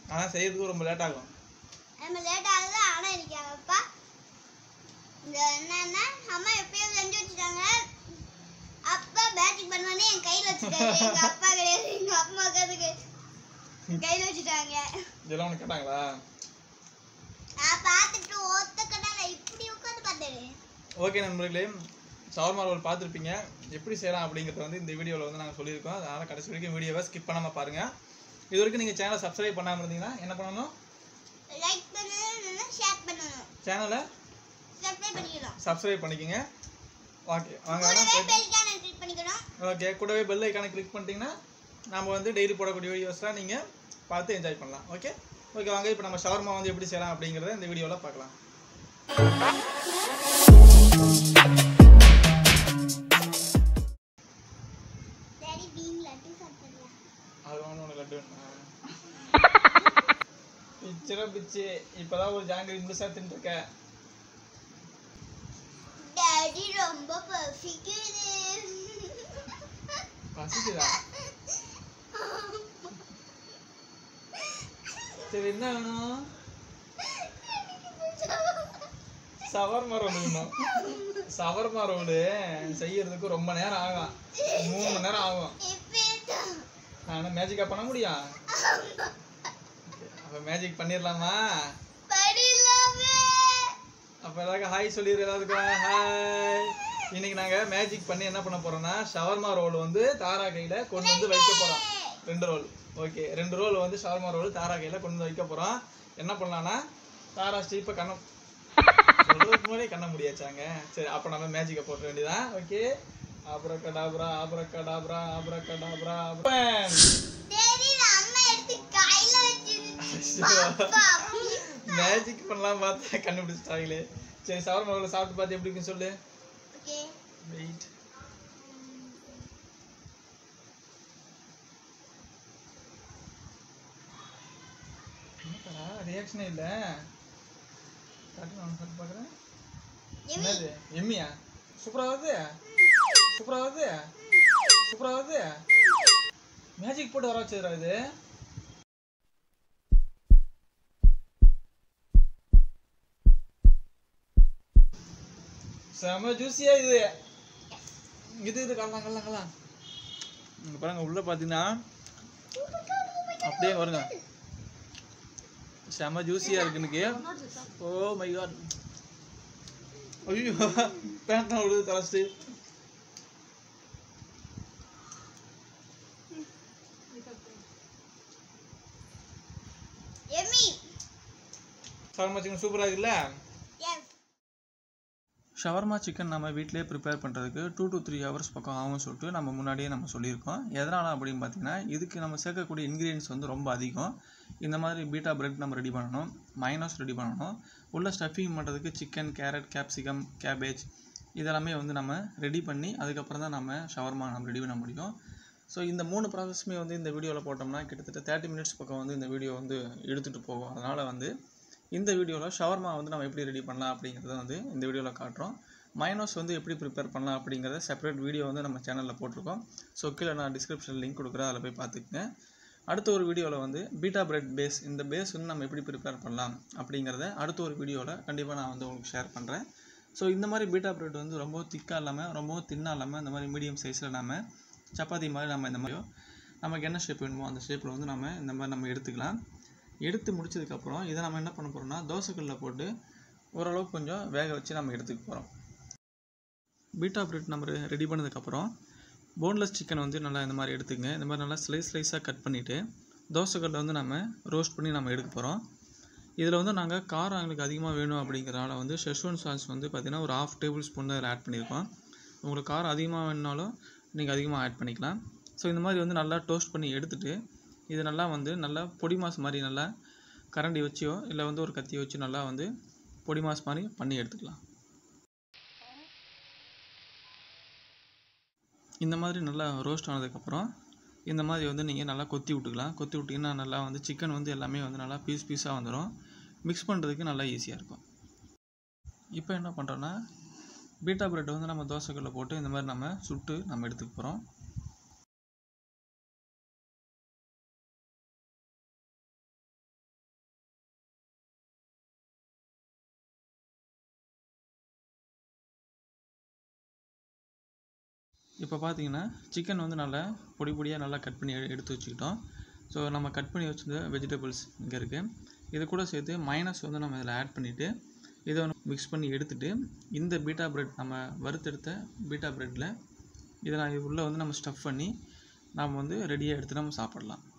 ஆனால் செய்யறதுக்கு ரொம்ப லேட் ஆகும் நம்ம லேட் ஆகுது ஆனா இன்னைக்கு எங்க அப்பா இந்த என்னன்னா அம்மா எப்பயும் செஞ்சு வச்சுட்டாங்க அப்பா பேட்டிங் பண்ணுவானே என் கையில வச்சுட்டாரு எங்க அப்பா கிடையாது எங்க அம்மா உட்காந்து கையில வச்சுட்டாங்க இதெல்லாம் உனக்கு கேட்டாங்களா நான் பார்த்துட்டு ஒத்த கடால இப்படி உட்காந்து பார்த்தேன் ஓகே நண்பர்களே ஷவர்மா ரோல் பார்த்துருப்பீங்க எப்படி செய்யலாம் அப்படிங்கிறத வந்து இந்த வீடியோவில் வந்து நாங்கள் சொல்லியிருக்கோம் அதனால் கடைசி வரைக்கும் வீடியோவை ஸ்கிப் பண்ணாமல் பாருங்கள் இது வரைக்கும் நீங்கள் சேனலை சப்ஸ்கிரைப் பண்ணாமல் இருந்தீங்கன்னா என்ன பண்ணணும் லைக் பண்ணணும் ஷேர் பண்ணணும் சேனலை சப்ஸ்கிரைப் பண்ணிக்கணும் சப்ஸ்கிரைப் பண்ணிக்கோங்க ஓகே வாங்க வேணா கூடவே போயிட்டு பெல் ஐகானை கிளிக் பண்ணிக்கணும் ஓகே கூடவே பெல் ஐக்கானை கிளிக் பண்ணிட்டீங்கன்னா நம்ம வந்து டெய்லி போடக்கூடிய வீடியோஸ்லாம் நீங்கள் பார்த்து என்ஜாய் பண்ணலாம் ஓகே ஓகே வாங்க இப்போ நம்ம ஷவர்மா வந்து எப்படி செய்யலாம் அப்படிங்கிறத இந்த வீடியோவில் பார்க்கலாம் டாடி பீன் லட்டு சாப்பிடலாம் அது ஒன்று ஒன்று லட்டு பிச்சுரா பிச்சு இப்போதான் ஒரு ஜாங்கிரி முழுசாக தின்ட்டுருக்க டாடி ரொம்ப பசிக்குது பசிக்குதா சரி என்ன வேணும் சவர்மா ரோல் வேணும் சவர்மா ரோலு செய்யறதுக்கு ரொம்ப நேரம் ஆகும் மூணு மணி நேரம் ஆகும் இப்பதான் நான் மேஜிக்கா பண்ண முடியும் அப்ப மேஜிக் பண்ணிடலாமா படிலாமே அப்ப எல்லாருக்கும் ஹாய் சொல்லிடு எல்லாருக்கும் ஹாய் இன்னைக்கு நாங்க மேஜிக் பண்ணி என்ன பண்ண போறோம்னா ஷவர்மா ரோல் வந்து தாரா கையில கொண்டு வந்து வைக்க போறோம் ரெண்டு ரோல் ஓகே ரெண்டு ரோல் வந்து ஷவர்மா ரோல் தாரா கையில கொண்டு வந்து வைக்க போறோம் என்ன பண்ணலாம்னா தாரா ஸ்டீப்பை கண்ண சொல்றதுக்கு முன்னாடியே கண்ண முடியாச்சாங்க சரி அப்ப நம்ம மேஜிக்கை போட்ட வேண்டியதான் ஓகே ஆப்ரகடாப்ரா ஆப்ரகடாப்ரா ஆப்ரகடாப்ரா ஆப்ரன் தெரியல அம்மா எடுத்து கையில வச்சிருச்சு அப்பா மேஜிக் பண்ணலாம் பார்த்தா கண்டுபிடிச்சிட்டாங்களே சரி சவர்மா ரோல் சாப்பிட்டு பார்த்து எப்படி இருக்குன்னு சொல்லு ஓகே வெயிட் ரியாக்ஷனே இல்ல காட்டு நான் சாப்பிட்டு பார்க்குறேன் என்னது எம்மியா சூப்பரா வருது சூப்பரா வருது சூப்பரா வருது மேஜிக் போட்டு வர வச்சதுடா இது செம ஜூஸியா இது இது இது கல்லாம் கல்லாம் கல்லாம் இங்க பாருங்க உள்ள பாத்தீங்கன்னா அப்படியே வருங்க செம ஜூஸியா இருக்கு எனக்கு ஓ மை காட் ஐயோ பேண்ட் விடுது தலைச்சு எம்மி ஷவர்மா சிக்கன் சூப்பரா இருக்குல்ல எஸ் ஷவர்மா சிக்கன் நம்ம வீட்டிலே ப்ரிப்பேர் பண்ணுறதுக்கு டூ to த்ரீ ஹவர்ஸ் பக்கம் ஆகும்னு சொல்லிட்டு நம்ம முன்னாடியே நம்ம சொல்லியிருக்கோம் எதனால் அப்படின்னு பார்த்தீங்கன்னா இதுக்கு நம்ம சேர்க்கக்கூடிய இன்க்ரீடியன்ஸ் வந்து ரொம்ப அதிகம் இந்த மாதிரி பீட்டா பிரெட் நம்ம ரெடி பண்ணணும் மைனஸ் ரெடி பண்ணணும் உள்ள ஸ்டஃபிங் பண்ணுறதுக்கு சிக்கன் கேரட் கேப்சிகம் கேபேஜ் இதெல்லாமே வந்து நம்ம ரெடி பண்ணி அதுக்கப்புறம் தான் நம்ம ஷவர்மா நம்ம ரெடி பண்ண முடியும் ஸோ இந்த மூணு ப்ராசஸுமே வந்து இந்த வீடியோவில் போட்டோம்னா கிட்டத்தட்ட தேர்ட்டி மினிட்ஸ் பக்கம் வந்து இந்த வீடியோ வந்து எடுத்துகிட்டு போகும் அதனால் வந்து இந்த வீடியோவில் ஷவர்மா வந்து நம்ம எப்படி ரெடி பண்ணலாம் அப்படிங்கிறத வந்து இந்த வீடியோவில் காட்டுறோம் மைனோஸ் வந்து எப்படி ப்ரிப்பேர் பண்ணலாம் அப்படிங்கிறத செப்பரேட் வீடியோ வந்து நம்ம சேனலில் போட்டிருக்கோம் ஸோ கீழே நான் டிஸ்கிரிப்ஷனில் லிங்க் கொடுக்குறேன் அதில் போய் பார்த்துக்குங்க அடுத்த ஒரு வீடியோவில் வந்து பீட்டா பிரெட் பேஸ் இந்த பேஸ் வந்து நம்ம எப்படி ப்ரிப்பேர் பண்ணலாம் அப்படிங்கிறத அடுத்த ஒரு வீடியோவில் கண்டிப்பாக நான் வந்து உங்களுக்கு ஷேர் பண்ணுறேன் ஸோ இந்த மாதிரி பீட்டா பிரெட் வந்து ரொம்ப திக்காக இல்லாமல் ரொம்பவும் தின்னாக இல்லாமல் இந்த மாதிரி மீடியம் சைஸில் நம்ம சப்பாத்தி மாதிரி நம்ம இந்த மாதிரியோ நமக்கு என்ன ஷேப் வேணுமோ அந்த ஷேப்பில் வந்து நம்ம இந்த மாதிரி நம்ம எடுத்துக்கலாம் எடுத்து முடிச்சதுக்கப்புறம் இதை நம்ம என்ன பண்ண போகிறோம்னா தோசைக்கல்லில் போட்டு ஓரளவுக்கு கொஞ்சம் வேக வச்சு நம்ம எடுத்துக்க போகிறோம் பீட்டா பிரெட் நம்ம ரெடி பண்ணதுக்கப்புறம் போன்லெஸ் சிக்கன் வந்து நல்லா இந்த மாதிரி எடுத்துக்கங்க இந்த மாதிரி நல்லா ஸ்லைஸ் ஸ்லைஸாக கட் பண்ணிவிட்டு தோசைக்கல்லில் வந்து நம்ம ரோஸ்ட் பண்ணி நம்ம எடுக்க போகிறோம் இதில் வந்து நாங்கள் காரம் எங்களுக்கு அதிகமாக வேணும் அப்படிங்கிறனால வந்து ஷெஸ்வன் சாஸ் வந்து பார்த்திங்கன்னா ஒரு ஹாஃப் டேபிள் ஸ்பூன் தான் இதில் ஆட் பண்ணியிருக்கோம் உங்களுக்கு காரம் அதிகமாக வேணுனாலும் நீங்கள் அதிகமாக ஆட் பண்ணிக்கலாம் ஸோ இந்த மாதிரி வந்து நல்லா டோஸ்ட் பண்ணி எடுத்துட்டு இது நல்லா வந்து நல்லா பொடி மாஸ் மாதிரி நல்லா கரண்டி வச்சியோ இல்லை வந்து ஒரு கத்தி வச்சு நல்லா வந்து பொடி மாஸ் மாதிரி பண்ணி எடுத்துக்கலாம் இந்த மாதிரி நல்லா ரோஸ்ட் ஆனதுக்கப்புறம் இந்த மாதிரி வந்து நீங்கள் நல்லா கொத்தி விட்டுக்கலாம் கொத்தி விட்டிங்கன்னா நல்லா வந்து சிக்கன் வந்து எல்லாமே வந்து நல்லா பீஸ் பீஸாக வந்துடும் மிக்ஸ் பண்ணுறதுக்கு நல்லா ஈஸியாக இருக்கும் இப்போ என்ன பண்ணுறோன்னா பீட்டா பிரெட் வந்து நம்ம தோசைக்கல்ல போட்டு இந்த மாதிரி நம்ம சுட்டு நம்ம எடுத்துக்க போகிறோம் இப்போ பார்த்தீங்கன்னா சிக்கன் வந்து நல்லா பொடி பொடியாக நல்லா கட் பண்ணி எடு- எடுத்து வச்சுக்கிட்டோம் ஸோ நம்ம கட் பண்ணி வச்சிருந்த வெஜிடபிள்ஸ் இங்கே இருக்குது இது கூட சேர்த்து மைனஸ் வந்து நம்ம இதில் ஆட் பண்ணிவிட்டு இதை வந்து மிக்ஸ் பண்ணி எடுத்துட்டு இந்த பீட்டா பிரெட் நம்ம வறுத்தெடுத்த பீட்டா பிரெட்டில் இதை நான் உள்ளே வந்து நம்ம ஸ்டஃப் பண்ணி நாம் வந்து ரெடியாக எடுத்து நம்ம சாப்பிடலாம்